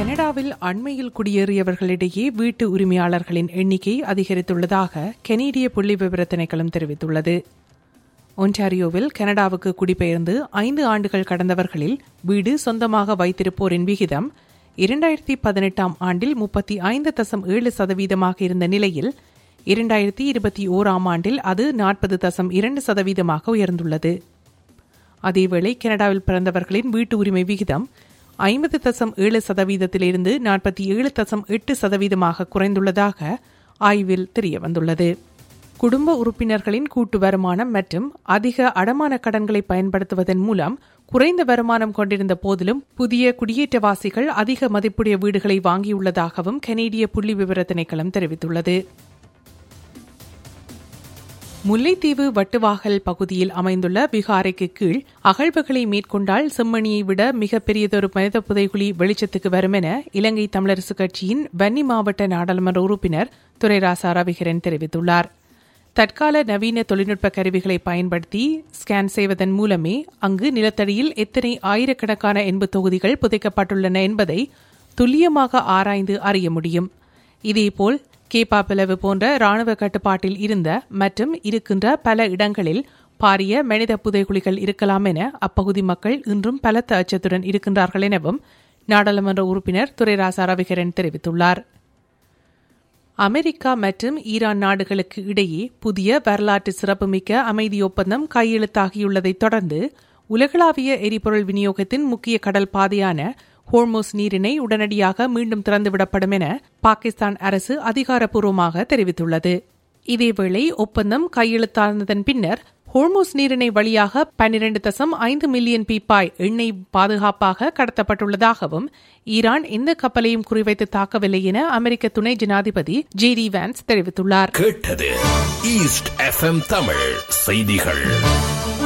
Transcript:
கனடாவில் அண்மையில் குடியேறியவர்களிடையே வீட்டு உரிமையாளர்களின் எண்ணிக்கை அதிகரித்துள்ளதாக கனேடிய புள்ளி விவர திணைக்களம் தெரிவித்துள்ளது ஒன்டாரியோவில் கனடாவுக்கு குடிபெயர்ந்து ஐந்து ஆண்டுகள் கடந்தவர்களில் வீடு சொந்தமாக வைத்திருப்போரின் விகிதம் இரண்டாயிரத்தி பதினெட்டாம் ஆண்டில் முப்பத்தி ஐந்து தசம் ஏழு சதவீதமாக இருந்த நிலையில் இரண்டாயிரத்தி இருபத்தி ஓராம் ஆண்டில் அது நாற்பது தசம் இரண்டு சதவீதமாக உயர்ந்துள்ளது அதேவேளை கனடாவில் பிறந்தவர்களின் வீட்டு உரிமை விகிதம் ஐம்பது தசம் ஏழு சதவீதத்திலிருந்து நாற்பத்தி ஏழு தசம் எட்டு சதவீதமாக குறைந்துள்ளதாக ஆய்வில் தெரியவந்துள்ளது குடும்ப உறுப்பினர்களின் கூட்டு வருமானம் மற்றும் அதிக அடமான கடன்களை பயன்படுத்துவதன் மூலம் குறைந்த வருமானம் கொண்டிருந்த போதிலும் புதிய குடியேற்றவாசிகள் அதிக மதிப்புடைய வீடுகளை வாங்கியுள்ளதாகவும் கனேடிய புள்ளி விவர திணைக்களம் தெரிவித்துள்ளது முல்லைத்தீவு வட்டுவாகல் பகுதியில் அமைந்துள்ள விகாரைக்கு கீழ் அகழ்வுகளை மேற்கொண்டால் செம்மணியை விட மிகப்பெரியதொரு மனித புதைகுழி வெளிச்சத்துக்கு வரும் என இலங்கை தமிழரசுக் கட்சியின் வன்னி மாவட்ட நாடாளுமன்ற உறுப்பினர் துரைராசா ரவிகரன் தெரிவித்துள்ளார் தற்கால நவீன தொழில்நுட்ப கருவிகளை பயன்படுத்தி ஸ்கேன் செய்வதன் மூலமே அங்கு நிலத்தடியில் எத்தனை ஆயிரக்கணக்கான எண்பு தொகுதிகள் புதைக்கப்பட்டுள்ளன என்பதை துல்லியமாக ஆராய்ந்து அறிய முடியும் இதேபோல் கேப்பா பிளவு போன்ற ராணுவ கட்டுப்பாட்டில் இருந்த மற்றும் இருக்கின்ற பல இடங்களில் பாரிய மனித புதைகுழிகள் இருக்கலாம் என அப்பகுதி மக்கள் இன்றும் பலத்த அச்சத்துடன் இருக்கின்றார்கள் எனவும் நாடாளுமன்ற உறுப்பினர் துரைராசா ரவிகரன் தெரிவித்துள்ளார் அமெரிக்கா மற்றும் ஈரான் நாடுகளுக்கு இடையே புதிய வரலாற்று சிறப்புமிக்க அமைதி ஒப்பந்தம் கையெழுத்தாகியுள்ளதைத் தொடர்ந்து உலகளாவிய எரிபொருள் விநியோகத்தின் முக்கிய கடல் பாதையான ஹோர்மோஸ் நீரினை உடனடியாக மீண்டும் திறந்துவிடப்படும் என பாகிஸ்தான் அரசு அதிகாரப்பூர்வமாக தெரிவித்துள்ளது இதேவேளை ஒப்பந்தம் கையெழுத்தானதன் பின்னர் ஹோர்மோஸ் நீரிணை வழியாக பன்னிரண்டு தசம் ஐந்து மில்லியன் பீப்பாய் எண்ணெய் பாதுகாப்பாக கடத்தப்பட்டுள்ளதாகவும் ஈரான் எந்த கப்பலையும் குறிவைத்து தாக்கவில்லை என அமெரிக்க துணை ஜனாதிபதி ஜே டி வான்ஸ் தெரிவித்துள்ளார் கேட்டது ஈஸ்ட் எஃப்எம் தமிழ் செய்திகள்